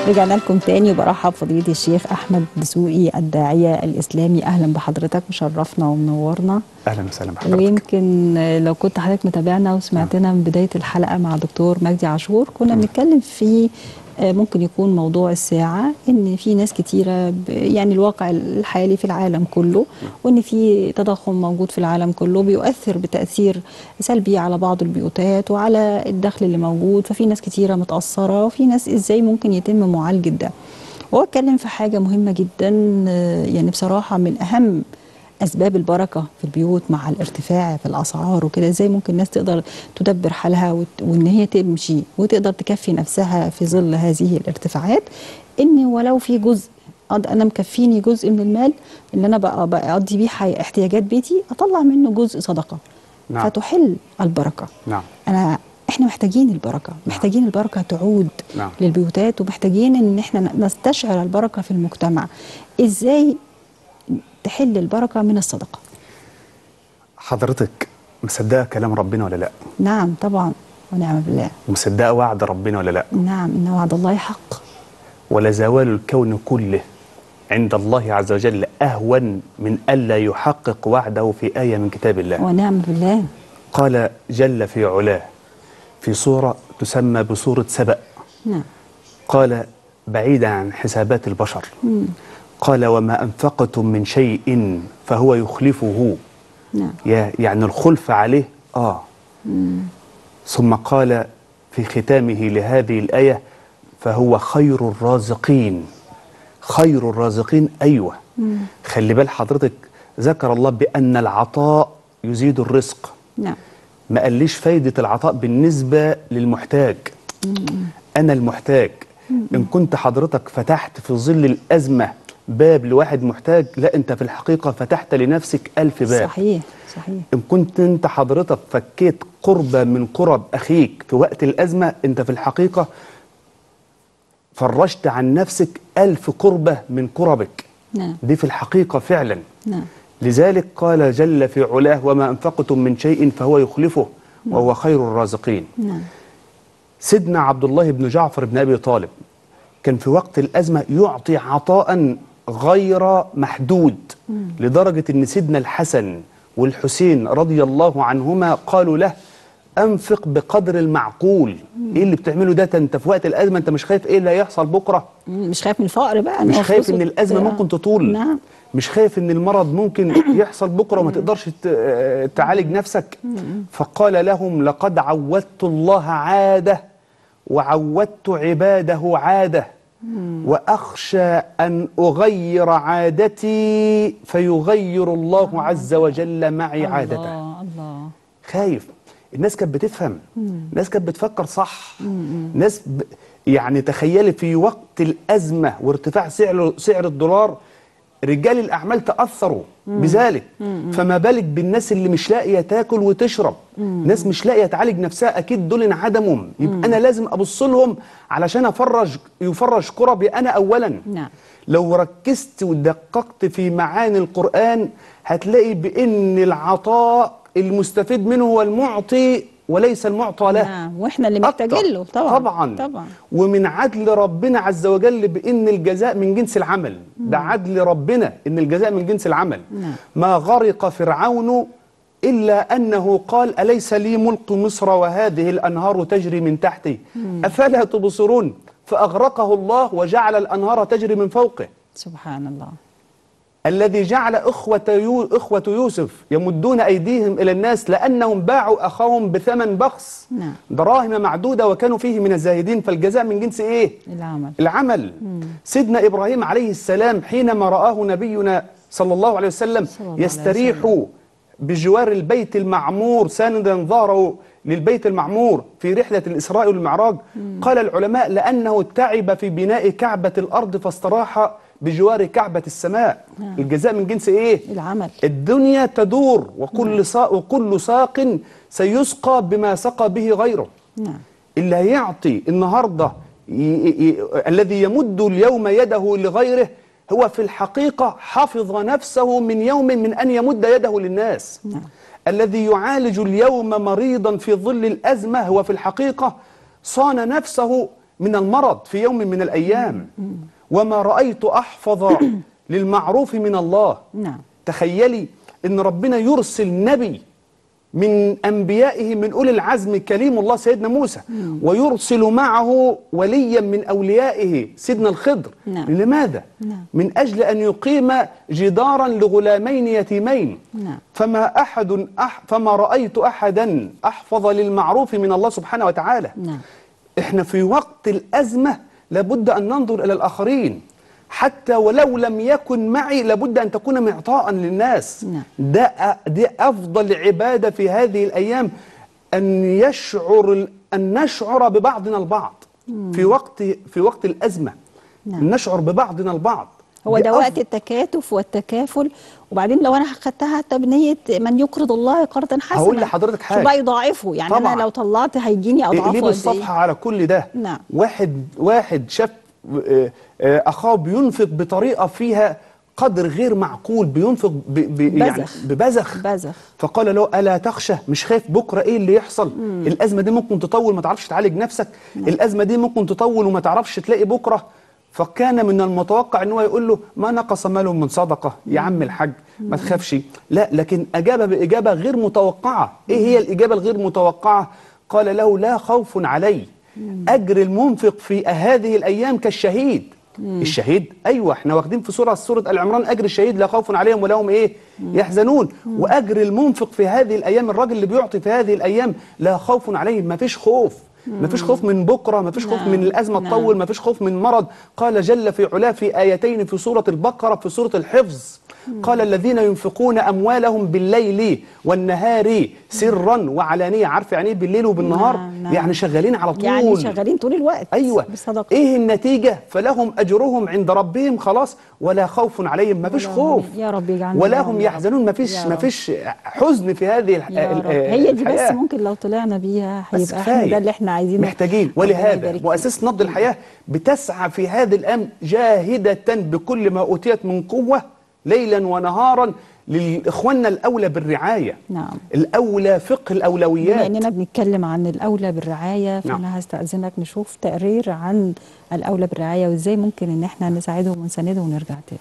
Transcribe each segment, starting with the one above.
رجعنا لكم تاني وبرحب فضيلة الشيخ أحمد دسوقي الداعية الإسلامي أهلا بحضرتك مشرفنا ومنورنا اهلا وسهلا بحضرتك ويمكن لو كنت حضرتك متابعنا وسمعتنا من بداية الحلقة مع دكتور مجدي عاشور كنا بنتكلم في آه، ممكن يكون موضوع الساعة إن في ناس كتيرة ب- يعني الواقع الحالي في العالم كله وإن في تضخم موجود في العالم كله بيؤثر بتأثير سلبي على بعض البيوتات وعلى الدخل اللي موجود ففي ناس كتيرة متأثرة وفي ناس إزاي ممكن يتم معالجة ده وهو اتكلم في حاجة مهمة جدا آه، يعني بصراحة من أهم اسباب البركه في البيوت مع الارتفاع في الاسعار وكده ازاي ممكن الناس تقدر تدبر حالها وت- وان هي تمشي وتقدر تكفي نفسها في ظل هذه الارتفاعات ان ولو في جزء أد- انا مكفيني جزء من المال اللي انا بقى بقضي بيه حي- احتياجات بيتي اطلع منه جزء صدقه نعم. فتحل البركه نعم انا احنا محتاجين البركه محتاجين البركه تعود نعم. للبيوتات ومحتاجين ان احنا نستشعر البركه في المجتمع ازاي تحل البركه من الصدقه حضرتك مصدقه كلام ربنا ولا لا نعم طبعا ونعم بالله ومصدقه وعد ربنا ولا لا نعم ان وعد الله حق ولا زوال الكون كله عند الله عز وجل اهون من الا يحقق وعده في ايه من كتاب الله ونعم بالله قال جل في علاه في سوره تسمى بسوره سبأ نعم قال بعيدا عن حسابات البشر قال وما انفقتم من شيء فهو يخلفه نعم يا- يعني الخلف عليه اه ثم قال في ختامه لهذه الآية فهو خير الرازقين خير الرازقين أيوة خلي بال حضرتك ذكر الله بأن العطاء يزيد الرزق نعم ما قاليش فايدة العطاء بالنسبة للمحتاج أنا المحتاج إن كنت حضرتك فتحت في ظل الأزمة باب لواحد محتاج لا أنت في الحقيقة فتحت لنفسك ألف باب صحيح صحيح إن كنت أنت حضرتك فكيت قربة من قرب أخيك في وقت الأزمة أنت في الحقيقة فرجت عن نفسك ألف قربة من قربك نعم دي في الحقيقة فعلا نعم لذلك قال جل في علاه وما أنفقتم من شيء فهو يخلفه وهو خير الرازقين نعم سيدنا عبد الله بن جعفر بن أبي طالب كان في وقت الأزمة يعطي عطاء غير محدود لدرجة أن سيدنا الحسن والحسين رضي الله عنهما قالوا له أنفق بقدر المعقول إيه اللي بتعمله ده أنت في وقت الأزمة أنت مش خايف إيه اللي هيحصل بكرة مم، مش خايف من الفقر بقى مش هو خايف فلوسه ان الازمه ت- ممكن تطول نعم مش خايف ان المرض ممكن يحصل بكره وما تقدرش ت- تعالج نفسك فقال لهم لقد عودت الله عاده وعودت عباده عاده واخشى ان اغير عادتي فيغير الله عز وجل معي عادته الله الله خايف الناس كانت بتفهم الناس كانت بتفكر صح ناس ب... يعني تخيلي في وقت الأزمة وارتفاع سعر سعر الدولار رجال الأعمال تأثروا بذلك فما بالك بالناس اللي مش لاقية تاكل وتشرب ناس مش لاقية تعالج نفسها أكيد دول انعدمهم يبقى أنا لازم أبص لهم علشان أفرج يفرج كربي أنا أولا نعم لو ركزت ودققت في معاني القرآن هتلاقي بأن العطاء المستفيد منه هو المعطي وليس المعطى له نعم واحنا اللي أكتر. محتاجين له طبعا طبعا طبعا ومن عدل ربنا عز وجل بأن الجزاء من جنس العمل ده عدل ربنا أن الجزاء من جنس العمل نعم. ما غرق فرعون إلا أنه قال أليس لي ملك مصر وهذه الأنهار تجري من تحتي أفلا تبصرون فأغرقه الله وجعل الأنهار تجري من فوقه سبحان الله الذي جعل أخوة, يو أخوة يوسف يمدون أيديهم إلى الناس لأنهم باعوا أخاهم بثمن بخس نعم. دراهم معدودة وكانوا فيه من الزاهدين فالجزاء من جنس إيه؟ العمل العمل سيدنا إبراهيم عليه السلام حينما رآه نبينا صلى الله عليه وسلم صلى الله عليه يستريح بجوار البيت المعمور ساندا ظهره للبيت المعمور في رحلة الإسراء والمعراج قال العلماء لأنه تعب في بناء كعبة الأرض فاستراح بجوار كعبة السماء الجزاء من جنس إيه؟ العمل الدنيا تدور وكل ساق وكل ساق سيسقى بما سقى به غيره نعم اللي هيعطي النهارده ي... ي... الذي يمد اليوم يده لغيره هو في الحقيقة حفظ نفسه من يوم من أن يمد يده للناس نعم. الذي يعالج اليوم مريضا في ظل الأزمة هو في الحقيقة صان نفسه من المرض في يوم من الأيام وما رأيت أحفظ للمعروف من الله نعم تخيلي ان ربنا يرسل نبي من انبيائه من اولي العزم كليم الله سيدنا موسى ويرسل معه وليا من اوليائه سيدنا الخضر نعم. لماذا نعم. من اجل ان يقيم جدارا لغلامين يتيمين نعم. فما احد أح فما رايت احدا احفظ للمعروف من الله سبحانه وتعالى نعم. احنا في وقت الازمه لابد ان ننظر الى الاخرين حتى ولو لم يكن معي لابد ان تكون معطاء للناس نعم. ده دي افضل عباده في هذه الايام ان يشعر ان نشعر ببعضنا البعض في وقت في وقت الازمه نعم. نشعر ببعضنا البعض هو دي ده أفضل- وقت التكاتف والتكافل وبعدين لو انا خدتها حتى بنيه من يقرض الله قرضا حسنا هقول لحضرتك حاجة. شو بقى يضاعفه يعني طبعاً. انا لو طلعت هيجيني اضعافه اقلبي قد ايه الصفحة على كل ده نعم. واحد واحد شاف آه، آه، أخاه بينفق بطريقة فيها قدر غير معقول بينفق ب ب يعني بذخ. ببذخ بذخ. فقال له ألا تخشى مش خايف بكرة إيه اللي يحصل الأزمة دي ممكن تطول ما تعرفش تعالج نفسك الأزمة دي ممكن تطول وما تعرفش تلاقي بكرة فكان من المتوقع ان هو يقول له ما نقص مال من صدقه يا عم الحاج ما تخافش لا لكن اجاب باجابه غير متوقعه ايه هي الاجابه الغير متوقعه قال له لا خوف علي اجر المنفق في هذه الايام كالشهيد الشهيد ايوه احنا واخدين في سوره سوره العمران اجر الشهيد لا خوف عليهم ولا هم ايه يحزنون واجر المنفق في هذه الايام الراجل اللي بيعطي في هذه الايام لا خوف عليهم ما فيش خوف ما فيش خوف من بكره ما فيش خوف نعم. من الازمه نعم. تطول ما فيش خوف من مرض قال جل في علاه في ايتين في سوره البقره في سوره الحفظ قال الذين ينفقون اموالهم بالليل والنهار سرا وعلانيه عارف يعني ايه بالليل وبالنهار نعم، نعم. يعني شغالين على طول يعني شغالين طول الوقت ايوه بالصدقه ايه النتيجه فلهم اجرهم عند ربهم خلاص ولا خوف عليهم ما فيش ولا هم- خوف يا رب يجعلنا ولا منهم هم يا رب. يحزنون ما فيش يا ما رب. فيش حزن في هذه الح... يا ال- رب. آه، هي دي بس الحياة. ممكن لو طلعنا بيها بس هيبقى احنا كفاية. ده اللي احنا عايزينه محتاجين ربنا ولهذا يبارك فيك. مؤسسة نبض الحياة بتسعى في هذه الأيام جاهدة بكل ما أوتيت من قوة ليلا ونهارا لإخواننا الأولى بالرعاية نعم. الأولى فقه بما الأولويات اننا بنتكلم عن الاولى بالرعايه فانا نعم. هستاذنك نشوف تقرير عن الاولى بالرعايه وازاي ممكن ان احنا نساعدهم ونساندهم ونرجع تاني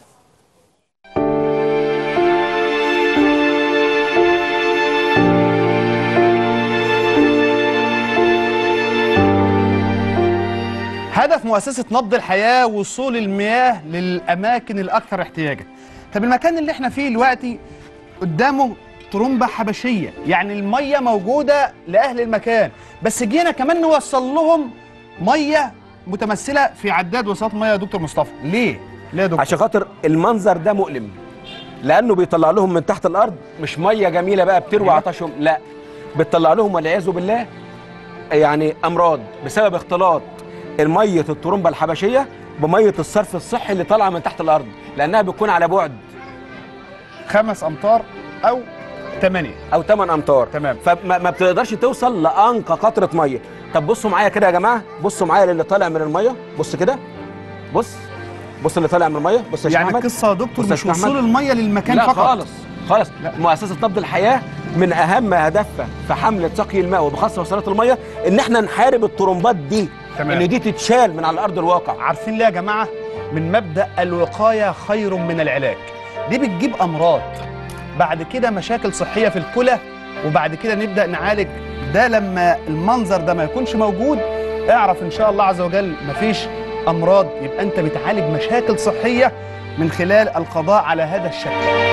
هدف مؤسسة نبض الحياة وصول المياه للأماكن الأكثر احتياجا طب المكان اللي احنا فيه دلوقتي قدامه طرمبة حبشية يعني المية موجودة لأهل المكان بس جينا كمان نوصل لهم مية متمثلة في عداد وساط مية يا دكتور مصطفى ليه؟ ليه يا دكتور؟ عشان خاطر المنظر ده مؤلم لانه بيطلع لهم من تحت الارض مش ميه جميله بقى بتروي أيوة. عطشهم لا بتطلع لهم والعياذ بالله يعني امراض بسبب اختلاط الميه الطرمبه الحبشيه بميه الصرف الصحي اللي طالعه من تحت الارض لانها بتكون على بعد خمس أمتار أو ثمانية او 8 امتار تمام. فما ما بتقدرش توصل لانقى قطره ميه طب بصوا معايا كده يا جماعه بصوا معايا للي طالع من الميه بص كده بص بص اللي طالع من الميه بص يا شيخ يعني أحمد. القصة يا دكتور بص يا مش شيخ وصول أحمد. المية للمكان لا فقط خالص خالص لا. مؤسسه نبض الحياه من اهم اهدافها في حمله سقي الماء وبخاصه وصلات الميه ان احنا نحارب الطرمبات دي تمام. ان دي تتشال من على ارض الواقع عارفين ليه يا جماعة؟ من مبدأ الوقاية خير من العلاج دي بتجيب أمراض بعد كده مشاكل صحية في الكلى وبعد كده نبدأ نعالج ده لما المنظر ده ما يكونش موجود اعرف إن شاء الله عز وجل مفيش أمراض يبقى أنت بتعالج مشاكل صحية من خلال القضاء على هذا الشكل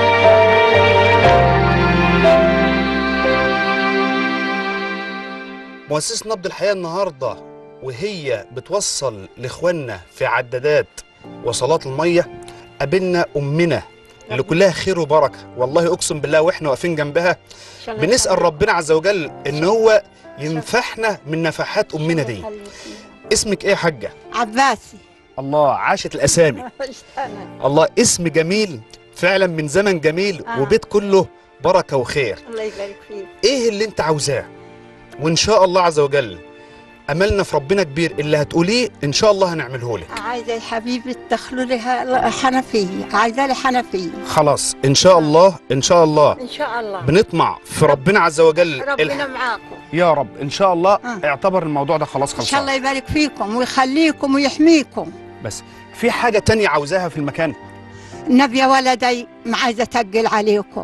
مؤسسة نبض الحياة النهاردة وهي بتوصل لإخواننا في عدادات وصلات المية قابلنا أمنا اللي كلها خير وبركة والله أقسم بالله وإحنا واقفين جنبها بنسأل ربنا عز وجل إن هو ينفحنا من نفحات أمنا دي اسمك إيه يا حاجة؟ عباسي الله عاشت الأسامي الله اسم جميل فعلا من زمن جميل آه. وبيت كله بركة وخير الله يبارك فيك ايه اللي انت عاوزاه وان شاء الله عز وجل املنا في ربنا كبير اللي هتقوليه ان شاء الله هنعمله لك عايزه يا حبيبي تدخلوا لي ه- حنفيه عايزه لي حنفيه خلاص ان شاء الله ان شاء الله ان شاء الله بنطمع في ربنا عز وجل ربنا الح- معاكم يا رب ان شاء الله آه. اعتبر الموضوع ده خلاص ان شاء خلصان الله يبارك فيكم ويخليكم ويحميكم بس في حاجه تانية عاوزاها في المكان النبي يا ولدي ما عايزه اتقل عليكم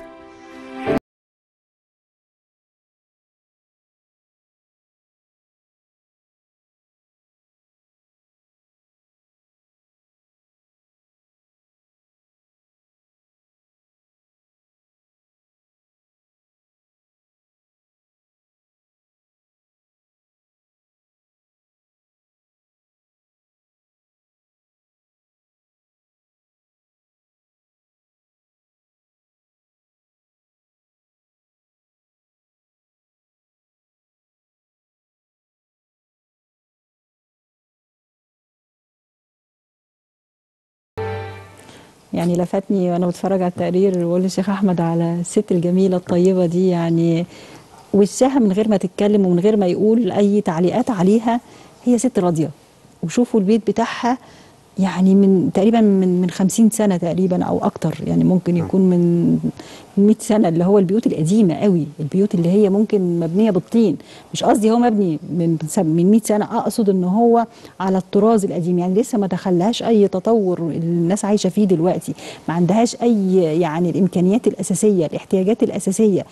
يعني لفتني وانا بتفرج على التقرير بقول للشيخ احمد على الست الجميله الطيبه دي يعني وشها من غير ما تتكلم ومن غير ما يقول اي تعليقات عليها هي ست راضيه وشوفوا البيت بتاعها يعني من تقريبا من من 50 سنه تقريبا او اكتر يعني ممكن يكون من من 100 سنه اللي هو البيوت القديمه قوي البيوت اللي هي ممكن مبنيه بالطين مش قصدي هو مبني من من 100 سنه اقصد ان هو على الطراز القديم يعني لسه ما دخلهاش اي تطور الناس عايشه فيه دلوقتي ما عندهاش اي يعني الامكانيات الاساسيه الاحتياجات الاساسيه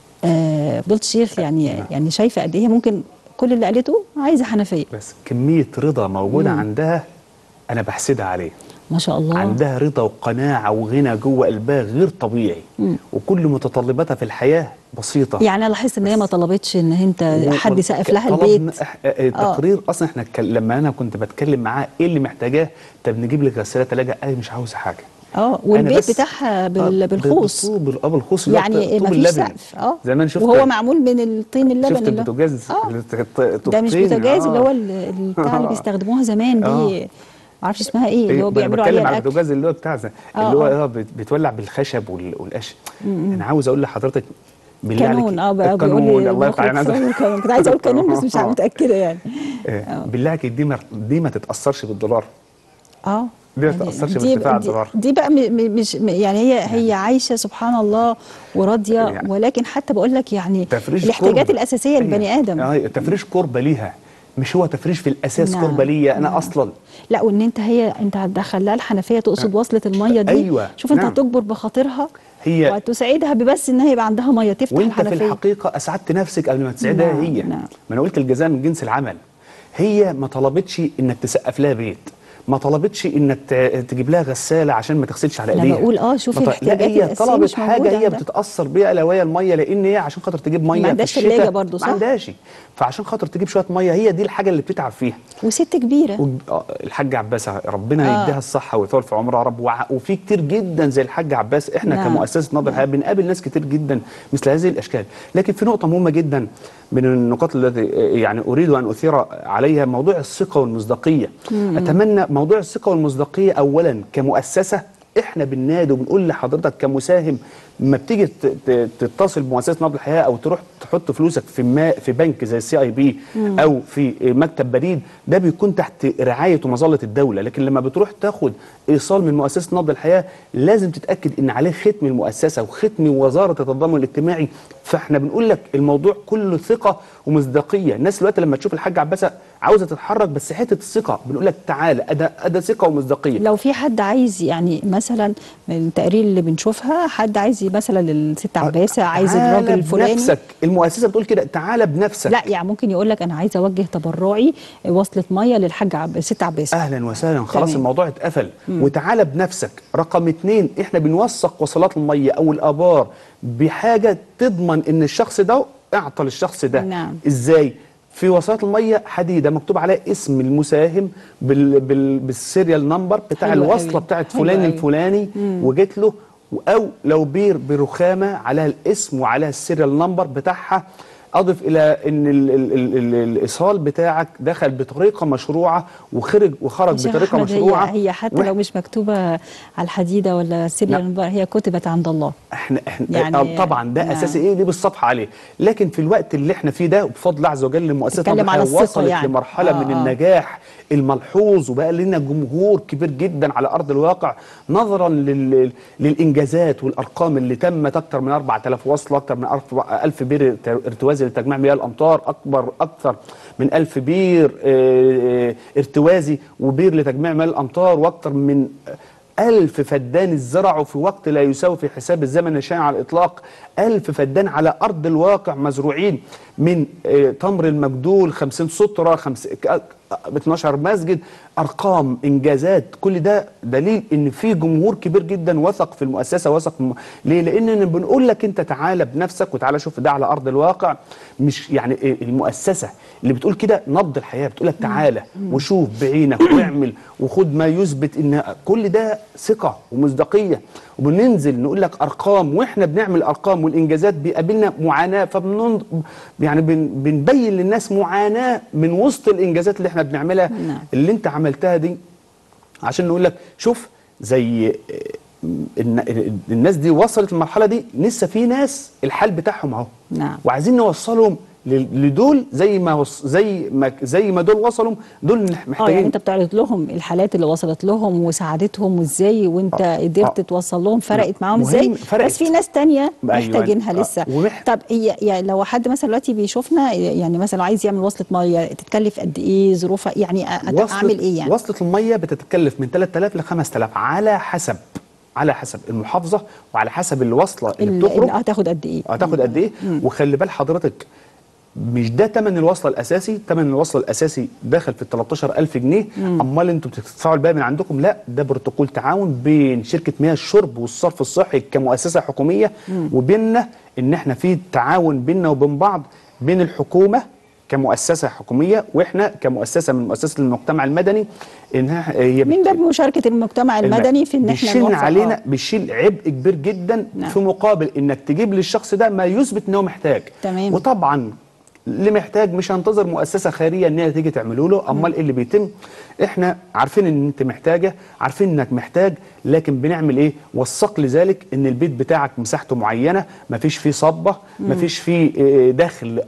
آه فضلت شيخ يعني يعني شايفه قد ايه ممكن كل اللي قالته عايزه حنفيه بس كميه رضا موجوده مم. عندها انا بحسدها عليه ما شاء الله عندها رضا وقناعه وغنى جوه قلبها غير طبيعي مم. وكل متطلباتها في الحياه بسيطه يعني انا لاحظت ان هي ما طلبتش ان انت حد يسقف لها طلبنا البيت إح- آه، تقرير اصلا احنا اتكل- لما انا كنت بتكلم معاه ايه اللي محتاجاه طب نجيب لك غساله ثلاجه قال مش عاوز حاجه اه أنا والبيت بس- بتاعها بال- آه، بالخوص بالطوب اه بالخوص اللي هو يعني طوب ما فيش اللبن سقف اه زمان شفت وهو معمول من الطين اللبن شفت اللي البوتاجاز آه. اللي ت- ت- ده مش طوبتين، بوتاجاز آه. اللي هو ال- البتاع اللي آه. بيستخدموها زمان دي آه. معرفش اسمها ايه اللي إيه، هو أنا بيعملوا بتكلم عليها على الاكل البوتاجاز اللي هو بتاع زمان، آه، اللي هو آه. اه بت- بتولع بالخشب وال- والقش انا عاوز اقول لحضرتك بالله كانون اه عليك بقى بيقول القانون لي الله يفتح المخرج علينا صور كانون. كنت عايزه اقول كانون بس مش متاكده يعني آه، بالله عليك دي ما دي ما تتاثرش بالدولار اه دي ما يعني تتاثرش دي- بارتفاع دي- الدولار دي بقى م- م- مش م- يعني هي هي عايشه سبحان الله وراضيه يعني ولكن حتى بقول لك يعني تفريش الاحتياجات كربة. الاساسيه للبني أيوة. ادم اه تفريش كربه ليها مش هو تفريش في الاساس نعم، كربه ليا انا نعم. اصلا لا وان انت هي انت هتدخل لها الحنفيه تقصد وصله الميه دي أيوة، شوف انت نعم. هتجبر بخاطرها هي وتسعدها ببس ان هي يبقى عندها ميه تفتح وانت في الحنفيه الحقيقه اسعدت نفسك قبل ما تسعدها نعم، هي نعم. ما انا قلت الجزاء من جنس العمل هي ما طلبتش انك تسقف لها بيت ما طلبتش انك ت- تجيب لها غساله عشان ما تغسلش على أنا ايديها بقول آه، شوفي ما ط- الاحتياجات لا هي الأساسية طلبت مش حاجه موجودة هي عندها. بتتاثر بيها الا وهي الميه لان هي عشان خاطر تجيب ميه في عندهاش الشتاء تلاجة برضو، صح؟ ما عندهاش فعشان خاطر تجيب شويه ميه هي دي الحاجه اللي بتتعب فيها وست كبيره و- آه، الحاج عباس ربنا آه. يديها الصحه ويطول في عمرها يا رب وع- وفي كتير جدا زي الحاج عباس احنا نعم. كمؤسسه نظر الحياه بنقابل ناس كتير جدا مثل هذه الاشكال لكن في نقطه مهمه جدا من النقاط التي يعني اريد ان اثير عليها موضوع الثقه والمصداقيه اتمنى موضوع الثقه والمصداقيه اولا كمؤسسه احنا بننادي وبنقول لحضرتك كمساهم ما بتيجي ت- ت- تتصل بمؤسسه نبض الحياه او تروح تحط فلوسك في ما في بنك زي السي اي بي او في مكتب بريد ده بيكون تحت رعايه ومظله الدوله لكن لما بتروح تاخد ايصال من مؤسسه نبض الحياه لازم تتاكد ان عليه ختم المؤسسه وختم وزاره التضامن الاجتماعي فاحنا بنقول لك الموضوع كله ثقه ومصداقيه الناس دلوقتي لما تشوف الحاج عباسه عاوزه تتحرك بس حته الثقه بنقول لك تعالى أدا أدا ثقه ومصداقيه لو في حد عايز يعني مثلا من التقارير اللي بنشوفها حد عايز مثلا الست عباسه عايز تعالى الراجل الفلاني بنفسك المؤسسه بتقول كده تعالى بنفسك لا يعني ممكن يقول لك انا عايز اوجه تبرعي وصله ميه للحاج عب... ست عباسه اهلا وسهلا خلاص تمام. الموضوع اتقفل وتعالى بنفسك رقم اتنين احنا بنوثق وصلات الميه او الابار بحاجه تضمن ان الشخص ده اعطى للشخص ده نعم. ازاي في وصلات الميه حديده مكتوب عليها اسم المساهم بال بال بالسيريال نمبر بتاع حلو الوصله قوي. بتاعت حلو فلان قوي. الفلاني وجيت له او لو بير برخامه عليها الاسم وعليها السيريال نمبر بتاعها اضف الى ان ال ال ال ال الايصال بتاعك دخل بطريقه مشروعه وخرج وخرج شيخ بطريقه أحمد مشروعه هي, هي حتى وإح- لو مش مكتوبه على الحديده ولا سيريال لا. نمبر هي كتبت عند الله احنا احنا يعني- يعني طبعا ده نعم. اساسي ايه ليه بالصفحه عليه لكن في الوقت اللي احنا فيه ده بفضل الله عز وجل المؤسسه تتكلم نضال على الحياة الثقة وصلت يعني. لمرحله آه، من آه. النجاح الملحوظ وبقى لنا جمهور كبير جدا على ارض الواقع نظرا لل... للانجازات والارقام اللي تمت اكثر من 4000 وصله اكثر من 1000 بير ارتواز منازل تجميع مياه الامطار اكبر اكثر من ألف بير آه، آه، ارتوازي وبير لتجميع مياه الامطار واكثر من ألف فدان اتزرعوا في وقت لا يساوي في حساب الزمن الشائع على الإطلاق ألف فدان على أرض الواقع مزروعين من آه، تمر المجدول 50 سترة خمس... ك- 12 مسجد أرقام إنجازات كل ده دليل إن في جمهور كبير جدا وثق في المؤسسة وثق م... ليه؟ لأننا بنقول لك أنت تعالى بنفسك وتعالى شوف ده على أرض الواقع مش يعني إيه المؤسسة اللي بتقول كده نبض الحياة بتقول لك تعالى وشوف بعينك واعمل وخد ما يثبت إن كل ده ثقة ومصداقية وبننزل نقول لك أرقام وإحنا بنعمل أرقام والإنجازات بيقابلنا معاناة فبنن يعني بن... بنبين للناس معاناة من وسط الإنجازات اللي إحنا بنعملها نعم. اللي أنت عملتها دي عشان نقول لك شوف زي الن- الناس دي وصلت المرحله دي لسه في ناس الحال بتاعهم اهو نعم. وعايزين نوصلهم ل- لدول زي ما وص... زي ما زي ما دول وصلوا دول اه يعني محتاجين انت بتعرض لهم الحالات اللي وصلت لهم وساعدتهم ازاي وانت آه، قدرت آه. توصل لهم فرقت معاهم مهم، ازاي فرقت. بس في ناس تانية أيوة. محتاجينها آه، لسه ومح- طب هي يعني لو حد مثلا دلوقتي بيشوفنا يعني مثلا لو عايز يعمل وصلة ميه تتكلف قد ايه ظروفها يعني أ- وصلت- اعمل ايه يعني وصلة المية بتتكلف من 3000 ل 5000 على حسب على حسب المحافظة وعلى حسب الوصلة اللي ال- بتخرج اللي هتاخد قد ايه هتاخد قد ايه وخلي بال حضرتك مش ده تمن الوصله الاساسي تمن الوصله الاساسي داخل في ال 13000 جنيه امال انتوا بتدفعوا الباقي من عندكم لا ده بروتوكول تعاون بين شركه مياه الشرب والصرف الصحي كمؤسسه حكوميه وبيننا ان احنا في تعاون بيننا وبين بعض بين الحكومه كمؤسسه حكوميه واحنا كمؤسسه من مؤسسه المجتمع المدني انها هي من بت- باب مشاركه المجتمع المدني في ان احنا بيشيل نوفر- علينا آه. بيشيل عبء كبير جدا نعم. في مقابل انك تجيب للشخص ده ما يثبت ان هو محتاج تمام. وطبعا اللي محتاج مش هنتظر مؤسسه خيريه ان هي تيجي تعمله له امال ايه اللي بيتم احنا عارفين ان انت محتاجه عارفين انك محتاج لكن بنعمل ايه وثق لذلك ان البيت بتاعك مساحته معينه مفيش فيه صبه مفيش فيه آه، دخل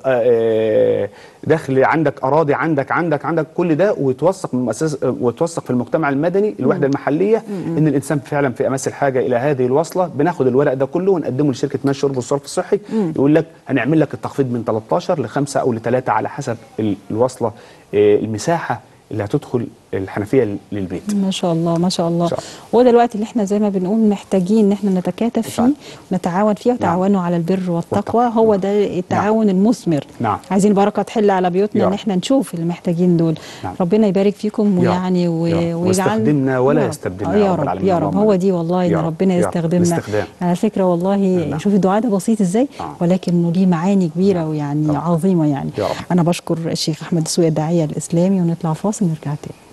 آه، دخل عندك اراضي عندك عندك عندك كل ده ويتوثق من مؤسسه ويتوثق في المجتمع المدني الوحده المحليه ان الانسان فعلا في امس الحاجه الى هذه الوصله بناخد الورق ده كله ونقدمه لشركه ماء الشرب والصرف الصحي يقول لك هنعمل لك التخفيض من 13 ل 5 او ل 3 على حسب ال- الوصله آه، المساحه اللي هتدخل الحنفيه للبيت ما شاء الله ما شاء الله إن شاء وهو ده الوقت اللي احنا زي ما بنقول محتاجين ان احنا نتكاتف فيه فعلا. ونتعاون فيه وتعاونوا على البر والتقوى والتقوى. هو ده التعاون المثمر نعم. عايزين بركه تحل على بيوتنا يا ان رب. احنا نشوف المحتاجين دول نعم. ربنا يبارك فيكم يا رب. ويعني و- يا رب. ويجعل واستخدمنا ولا يا رب. يستبدلنا آه، يا يا رب رب العالمين. يا رب اللهم هو آمين. دي والله ان يا رب. ربنا يا رب. يستخدمنا باستخدام. على فكره والله نعم. شوفي الدعاء ده بسيط ازاي آه. ولكن انه ليه معاني كبيره ويعني رب. عظيمه يعني يا رب. انا بشكر الشيخ احمد السوية الداعيه الاسلامي ونطلع فاصل نرجع تاني